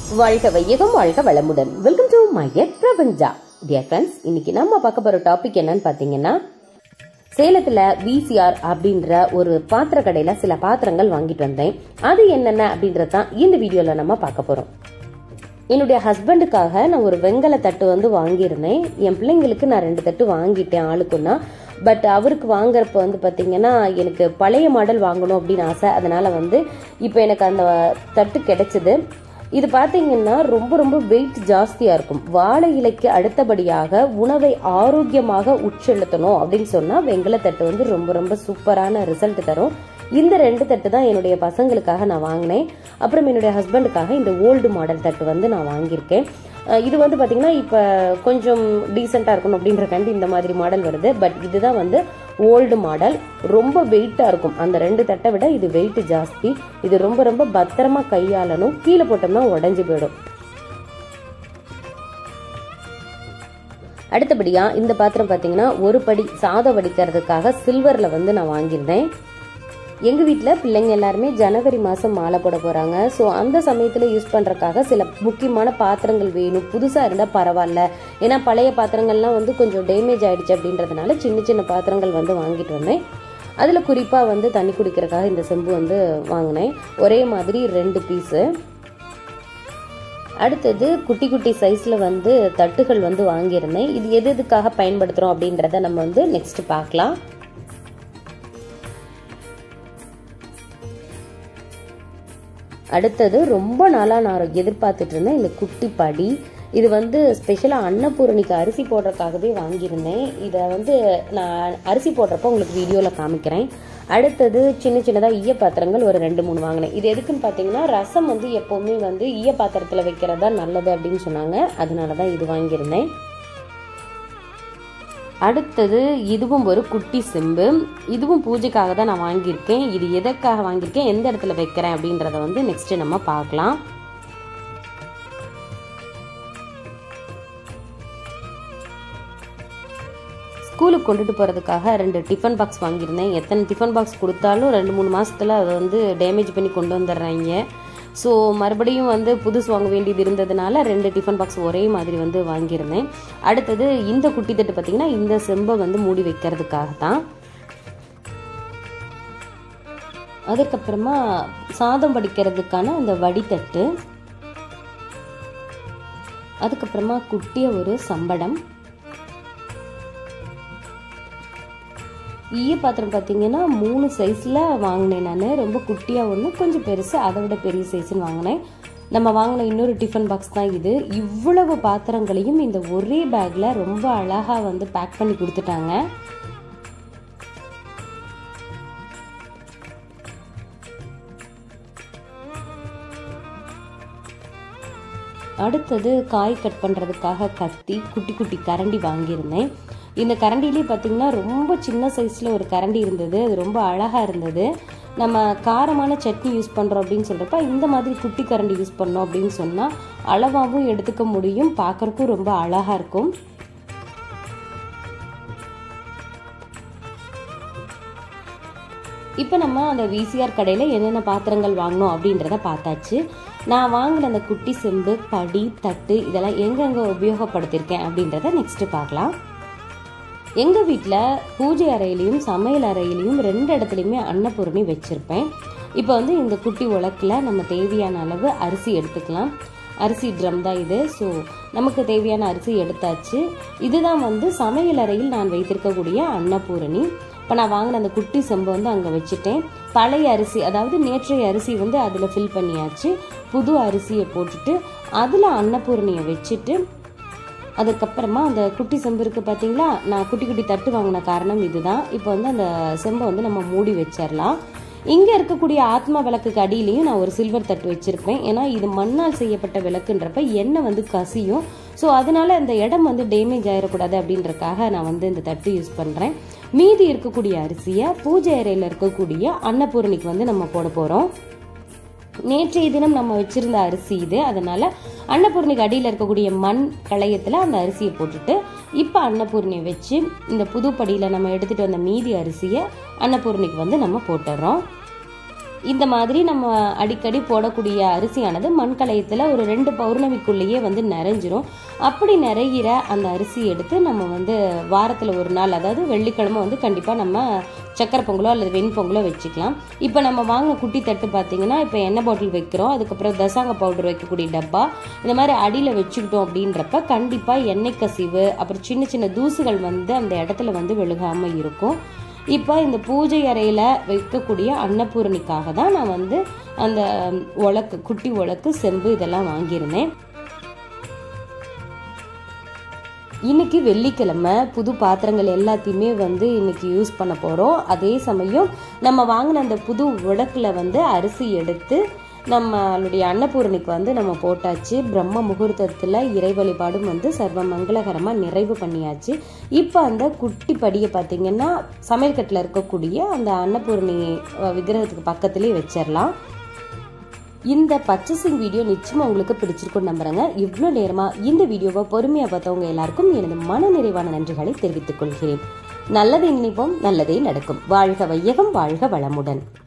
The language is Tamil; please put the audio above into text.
வாழ்க வையகம் வாழ்க வளமுடன் வெல்கம் டு மையர் பிரபஞ்சா டியர் ஃப்ரெண்ட்ஸ் இன்னைக்கு நம்ம பார்க்க போற டாபிக் என்னன்னு பாத்தீங்கன்னா சேலத்துல விசிஆர் அப்படின்ற ஒரு பாத்திர கடையில சில பாத்திரங்கள் வாங்கிட்டு வந்தேன் அது என்னென்ன அப்படின்றது தான் இந்த வீடியோல நம்ம பார்க்க போறோம் என்னுடைய ஹஸ்பண்டுக்காக நான் ஒரு வெங்கல தட்டு வந்து வாங்கியிருந்தேன் என் பிள்ளைங்களுக்கு நான் ரெண்டு தட்டு வாங்கிட்டேன் ஆளுக்குன்னா பட் அவருக்கு வாங்குறப்ப வந்து பார்த்தீங்கன்னா எனக்கு பழைய மாடல் வாங்கணும் அப்படின்னு ஆசை அதனால வந்து இப்போ எனக்கு அந்த தட்டு கிடைச்சது இது பார்த்தீங்கன்னா ரொம்ப ரொம்ப வெயிட் ஜாஸ்தியாக இருக்கும் வாழை இலைக்கு அடுத்தபடியாக உணவை ஆரோக்கியமாக உட்செலுத்தணும் அப்படின்னு சொன்னால் வெங்கல தட்டு வந்து ரொம்ப ரொம்ப சூப்பரான ரிசல்ட் தரும் இந்த ரெண்டு தட்டு தான் என்னுடைய பசங்களுக்காக நான் வாங்கினேன் அப்புறம் என்னுடைய ஹஸ்பண்டுக்காக இந்த ஓல்டு மாடல் தட்டு வந்து நான் வாங்கியிருக்கேன் அஹ் இது வந்து பார்த்தீங்கன்னா இப்போ கொஞ்சம் டீசெண்டாக இருக்கணும் அப்படின்றக்காண்டி இந்த மாதிரி மாடல் வருது பட் இதுதான் வந்து ஓல்டு மாடல் ரொம்ப வெயிட்டாக இருக்கும் அந்த ரெண்டு தட்டை விட இது வெயிட் ஜாஸ்தி இது ரொம்ப ரொம்ப பத்திரமா கையாளணும் கீழே போட்டோம்னா உடஞ்சி போயிடும் அடுத்தபடியா இந்த பாத்திரம் பார்த்தீங்கன்னா ஒரு படி சாதம் வடிக்கிறதுக்காக சில்வர்ல வந்து நான் வாங்கியிருந்தேன் எங்க வீட்டில் பிள்ளைங்க எல்லாருமே ஜனவரி மாதம் மாலை போட போறாங்க ஸோ அந்த சமயத்தில் யூஸ் பண்றதுக்காக சில முக்கியமான பாத்திரங்கள் வேணும் புதுசாக இருந்தால் பரவாயில்ல ஏன்னா பழைய பாத்திரங்கள்லாம் வந்து கொஞ்சம் டேமேஜ் ஆயிடுச்சு அப்படின்றதுனால சின்ன சின்ன பாத்திரங்கள் வந்து வாங்கிட்டு வந்தேன் அதில் குறிப்பாக வந்து தண்ணி குடிக்கிறதுக்காக இந்த செம்பு வந்து வாங்கினேன் ஒரே மாதிரி ரெண்டு பீஸு அடுத்தது குட்டி குட்டி சைஸில் வந்து தட்டுகள் வந்து வாங்கியிருந்தேன் இது எது எதுக்காக பயன்படுத்துகிறோம் அப்படின்றத நம்ம வந்து நெக்ஸ்ட் பார்க்கலாம் அடுத்தது ரொம்ப நாளாக நான் எதிர்பார்த்துட்டு இருந்தேன் இந்த குட்டி படி இது வந்து ஸ்பெஷலாக அன்னபூரணிக்கு அரிசி போடுறதுக்காகவே வாங்கியிருந்தேன் இதை வந்து நான் அரிசி போடுறப்போ உங்களுக்கு வீடியோவில் காமிக்கிறேன் அடுத்தது சின்ன சின்னதாக ஈய பாத்திரங்கள் ஒரு ரெண்டு மூணு வாங்கினேன் இது எதுக்குன்னு பார்த்தீங்கன்னா ரசம் வந்து எப்போவுமே வந்து ஈய பாத்திரத்தில் வைக்கிறது தான் நல்லது அப்படின்னு சொன்னாங்க அதனால தான் இது வாங்கியிருந்தேன் அடுத்தது இதுவும் ஒரு குட்டி செம்பு இதுவும் பூஜைக்காக தான் நான் வாங்கியிருக்கேன் இது எதற்காக வாங்கியிருக்கேன் எந்த இடத்துல வைக்கிறேன் அப்படின்றத வந்து நெக்ஸ்ட் நம்ம பார்க்கலாம் ஸ்கூலுக்கு கொண்டுட்டு போகிறதுக்காக ரெண்டு டிஃபன் பாக்ஸ் வாங்கியிருந்தேன் எத்தனை டிஃபன் பாக்ஸ் கொடுத்தாலும் ரெண்டு மூணு மாதத்தில் அதை வந்து டேமேஜ் பண்ணி கொண்டு வந்துடுறாங்க ஸோ மறுபடியும் வந்து புதுசு வாங்க வேண்டியது இருந்ததுனால ரெண்டு டிஃபன் பாக்ஸ் ஒரே மாதிரி வந்து வாங்கியிருந்தேன் அடுத்தது இந்த குட்டி தட்டு பார்த்தீங்கன்னா இந்த செம்பை வந்து மூடி வைக்கிறதுக்காக தான் அதுக்கப்புறமா சாதம் வடிக்கிறதுக்கான அந்த வடித்தட்டு அதுக்கப்புறமா குட்டிய ஒரு சம்படம் ஈய பாத்திரம் பார்த்தீங்கன்னா மூணு சைஸில் வாங்கினேன் நான் ரொம்ப குட்டியாக ஒன்று கொஞ்சம் பெருசு அதை விட பெரிய சைஸ்னு வாங்கினேன் நம்ம வாங்கின இன்னொரு டிஃபன் பாக்ஸ் தான் இது இவ்வளவு பாத்திரங்களையும் இந்த ஒரே பேக்கில் ரொம்ப அழகாக வந்து பேக் பண்ணி கொடுத்துட்டாங்க அடுத்தது காய் கட் பண்ணுறதுக்காக கத்தி குட்டி குட்டி கரண்டி வாங்கியிருந்தேன் இந்த கரண்டிலே பார்த்தீங்கன்னா ரொம்ப சின்ன சைஸில் ஒரு கரண்டி இருந்தது அது ரொம்ப அழகாக இருந்தது நம்ம காரமான சட்னி யூஸ் பண்ணுறோம் அப்படின்னு சொல்கிறப்ப இந்த மாதிரி குட்டி கரண்டி யூஸ் பண்ணோம் அப்படின்னு சொன்னால் அளவாகவும் எடுத்துக்க முடியும் பார்க்குறக்கும் ரொம்ப அழகாக இருக்கும் இப்போ நம்ம அந்த விசிஆர் கடையில் என்னென்ன பாத்திரங்கள் வாங்கினோம் அப்படின்றத பார்த்தாச்சு நான் வாங்கின அந்த குட்டி செம்பு படி தட்டு இதெல்லாம் எங்கெங்கே உபயோகப்படுத்தியிருக்கேன் அப்படின்றத நெக்ஸ்ட்டு பார்க்கலாம் எங்கள் வீட்டில் பூஜை அறையிலையும் சமையல் அறையிலையும் ரெண்டு இடத்துலையுமே அன்னபூரணி வச்சுருப்பேன் இப்போ வந்து இந்த குட்டி உலக்கில் நம்ம தேவையான அளவு அரிசி எடுத்துக்கலாம் அரிசி ட்ரம் தான் இது ஸோ நமக்கு தேவையான அரிசி எடுத்தாச்சு இதுதான் வந்து சமையல் அறையில் நான் வைத்திருக்கக்கூடிய அன்னபூரணி இப்போ நான் வாங்கின அந்த குட்டி செம்பை வந்து அங்கே வச்சுட்டேன் பழைய அரிசி அதாவது நேற்றைய அரிசி வந்து அதில் ஃபில் பண்ணியாச்சு புது அரிசியை போட்டுட்டு அதில் அன்னபூரணியை வச்சுட்டு அதுக்கப்புறமா அந்த குட்டி செம்பு இருக்குது பார்த்தீங்களா நான் குட்டி குட்டி தட்டு வாங்கின காரணம் இதுதான் இப்போ வந்து அந்த செம்பை வந்து நம்ம மூடி வச்சிடலாம் இங்கே இருக்கக்கூடிய ஆத்மா விளக்குக்கு அடியிலையும் நான் ஒரு சில்வர் தட்டு வச்சுருப்பேன் ஏன்னா இது மண்ணால் செய்யப்பட்ட விளக்குன்றப்ப எண்ணெய் வந்து கசியும் ஸோ அதனால அந்த இடம் வந்து டேமேஜ் ஆகிடக்கூடாது அப்படின்றக்காக நான் வந்து இந்த தட்டு யூஸ் பண்ணுறேன் மீதி இருக்கக்கூடிய அரிசியை பூஜை அறையில் இருக்கக்கூடிய அன்னபூரணிக்கு வந்து நம்ம போட போகிறோம் நேற்றைய தினம் நம்ம வச்சிருந்த அரிசி இது அதனால அன்னபூர்ணிக்கு அடியில் இருக்கக்கூடிய மண் களையத்தில் அந்த அரிசியை போட்டுட்டு இப்போ அன்னபூர்ணியை வச்சு இந்த புது படியில் நம்ம எடுத்துகிட்டு வந்த மீதி அரிசியை அன்னபூர்ணிக்கு வந்து நம்ம போட்டுடுறோம் இந்த மாதிரி நம்ம அடிக்கடி போடக்கூடிய அரிசியானது மண்கலயத்தில் ஒரு ரெண்டு பௌர்ணமிக்குள்ளேயே வந்து நிறைஞ்சிரும் அப்படி நிறைகிற அந்த அரிசி எடுத்து நம்ம வந்து வாரத்தில் ஒரு நாள் அதாவது வெள்ளிக்கிழமை வந்து கண்டிப்பாக நம்ம சக்கரை பொங்கலோ அல்லது வெண்பொங்கலோ வச்சுக்கலாம் இப்போ நம்ம வாங்க குட்டி தட்டு பார்த்தீங்கன்னா இப்போ எண்ணெய் பாட்டில் வைக்கிறோம் அதுக்கப்புறம் தசாங்க பவுடர் வைக்கக்கூடிய டப்பா இந்த மாதிரி அடியில் வச்சுக்கிட்டோம் அப்படின்றப்ப கண்டிப்பாக எண்ணெய் கசிவு அப்புறம் சின்ன சின்ன தூசுகள் வந்து அந்த இடத்துல வந்து விழுகாமல் இருக்கும் இப்போ இந்த பூஜை அறையில் வைக்கக்கூடிய அன்னபூரணிக்காக தான் நான் வந்து அந்த உலக்கு குட்டி உலக்கு செம்பு இதெல்லாம் வாங்கியிருந்தேன் இன்னைக்கு வெள்ளிக்கிழமை புது பாத்திரங்கள் எல்லாத்தையுமே வந்து இன்னைக்கு யூஸ் பண்ண போகிறோம் அதே சமயம் நம்ம வாங்கின அந்த புது உலக்கில் வந்து அரிசி எடுத்து நம்மளுடைய அன்னபூரணிக்கு வந்து நம்ம போட்டாச்சு பிரம்ம முகூர்த்தத்தில் இறை வழிபாடும் வந்து சர்வ மங்களகரமாக நிறைவு பண்ணியாச்சு இப்போ அந்த குட்டி படியை பார்த்தீங்கன்னா சமையல்கட்டில் இருக்கக்கூடிய அந்த அன்னபூரணி விக்கிரகத்துக்கு பக்கத்துலேயே வச்சிடலாம் இந்த பர்ச்சேசிங் வீடியோ நிச்சயமாக உங்களுக்கு பிடிச்சிருக்கும் நம்புறேங்க இவ்வளோ நேரமாக இந்த வீடியோவை பொறுமையாக பார்த்தவங்க எல்லாருக்கும் எனது மன நிறைவான நன்றிகளை தெரிவித்துக் கொள்கிறேன் நல்லதை நினைப்போம் நல்லதே நடக்கும் வாழ்க வையகம் வாழ்க வளமுடன்